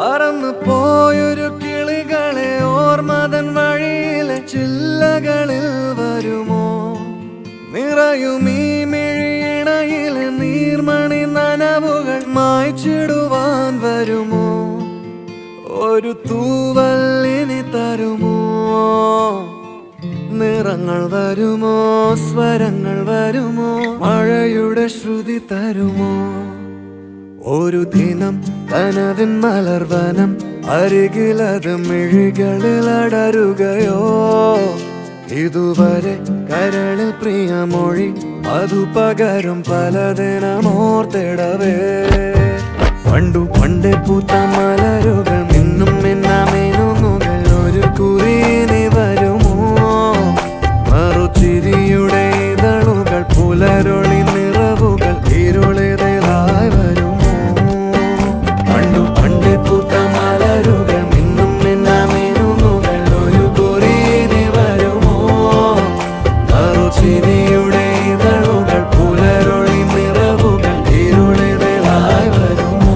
പറന്നു പോയൊരു കിളികളെ ഓർമ്മതൻ വഴിയിലെ ചില്ലകളിൽ വരുമോ നിറയും ഈ മിഴിയിണയിലെ നീർമണി നനവുകൾ മായ്ച്ചിടുവാൻ വരുമോ ഒരു തൂവല്ലിനി തരുമോ നിറങ്ങൾ വരുമോ സ്വരങ്ങൾ വരുമോ മഴയുടെ ശ്രുതി തരുമോ ഒരു ദിനം കനവിൻ മലർവനം അരികിലത് മിഴികളിൽ അടരുകയോ ഇതുവരെ കരളിൽ പ്രിയമൊഴി അതു പകരും പലതിനമോർത്തിടവേ പണ്ടു പണ്ടേ പൂത്ത മലരുകൾ മിന്നും മിന്നാമേനുന്നുകൾ ഒരു കുറിയിനി വരുമോ മറുചിരിയുടെ ഇതളുകൾ പുലരൊളി നിറവുകൾ ഇരുളിതലായി വരുമോ പണ്ടു പണ്ടേ പൂത്ത മലരുകൾ മിന്നും മിന്നാമേനുന്നുകൾ ഒരു കുറിയിനി വരുമോ മറുചിരിയുടെ ഇതളുകൾ പുലരൊളി നിറവുകൾ ഇരുളിതലായി വരുമോ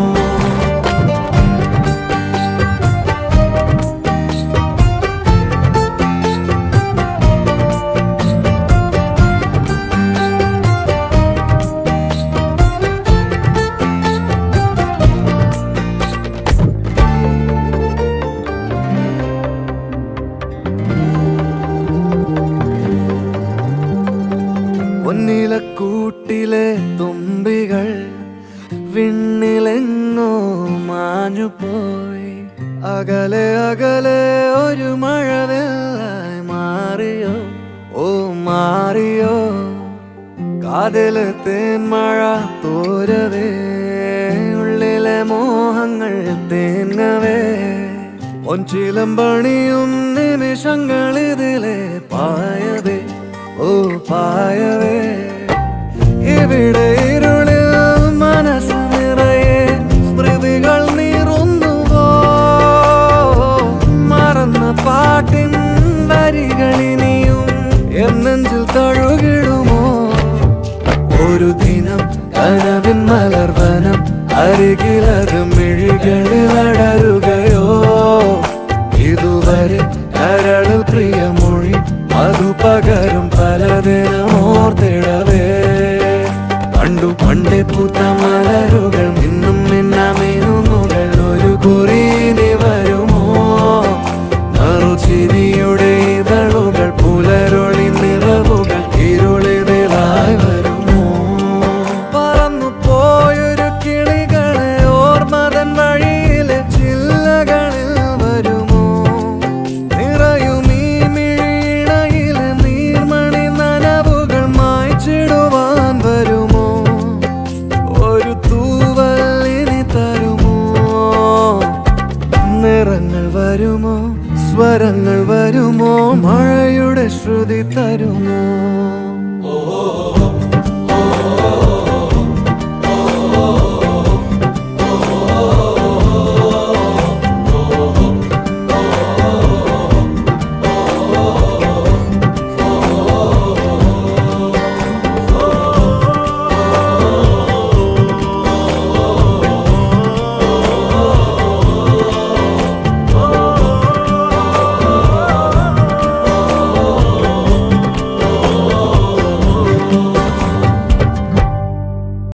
പൊന്നിലക്കൂട്ടിലെ തുമ്പികൾ വിണ്ണിലെങ്ങോ മാഞ്ഞു പോയി അകലെ അകലെ ഒരു മഴവെള്ളായി മാറിയോ ഓ മാറിയോ കാതില് തേന്മഴ തോരവേ ഉള്ളിലെ മോഹങ്ങൾ തേങ്ങവേ ഒഞ്ചിലമ്പണിയും നിമിഷങ്ങളിതിലെ പായവേ ഓ പായവേ ഇവിടെ ഇരുളിൽ മനസ്സ് നിറയെ സ്മൃതികൾ നീറുന്നുവോ മറന്ന പാട്ടിൻ വരികളിനിയും എന്നെഞ്ചിൽ തഴുകിടുമോ ഒരു ദിനം കനവിൻ മലർവനം അരികിലത് മിഴികളിൽ അടരുകയോ ഇതുവരെ കരളിൽ പ്രിയമൊഴി അതു പകരും പലതിനമോർത്തിടവേ പണ്ടു പണ്ടേ പൂത്ത മലരുകൾ മിന്നും മിന്നാമേനുന്നുകൾ ഒരു കുറിയിനി വരുമോ മറുചിരിയുടെ ഇതളുകൾ പുലരൊളി നിറവുകൾ ഇരുളിതിലായി വരുമോ പറന്നു പോയൊരു കിളികളെ ഓർമ്മതൻ വഴിയിലെ ചില്ലകളിൽ വരുമോ നിറയും ഈ മിഴിയിണയിലെ നീർമണി നനവുകൾ മായ്ച്ചിടുവാൻ വരുമോ ഒരു തൂവല്ലിനി തരുമോ നിറങ്ങൾ വരുമോ സ്വരങ്ങൾ വരുമോ മഴയുടെ ശ്രുതി തരുമോ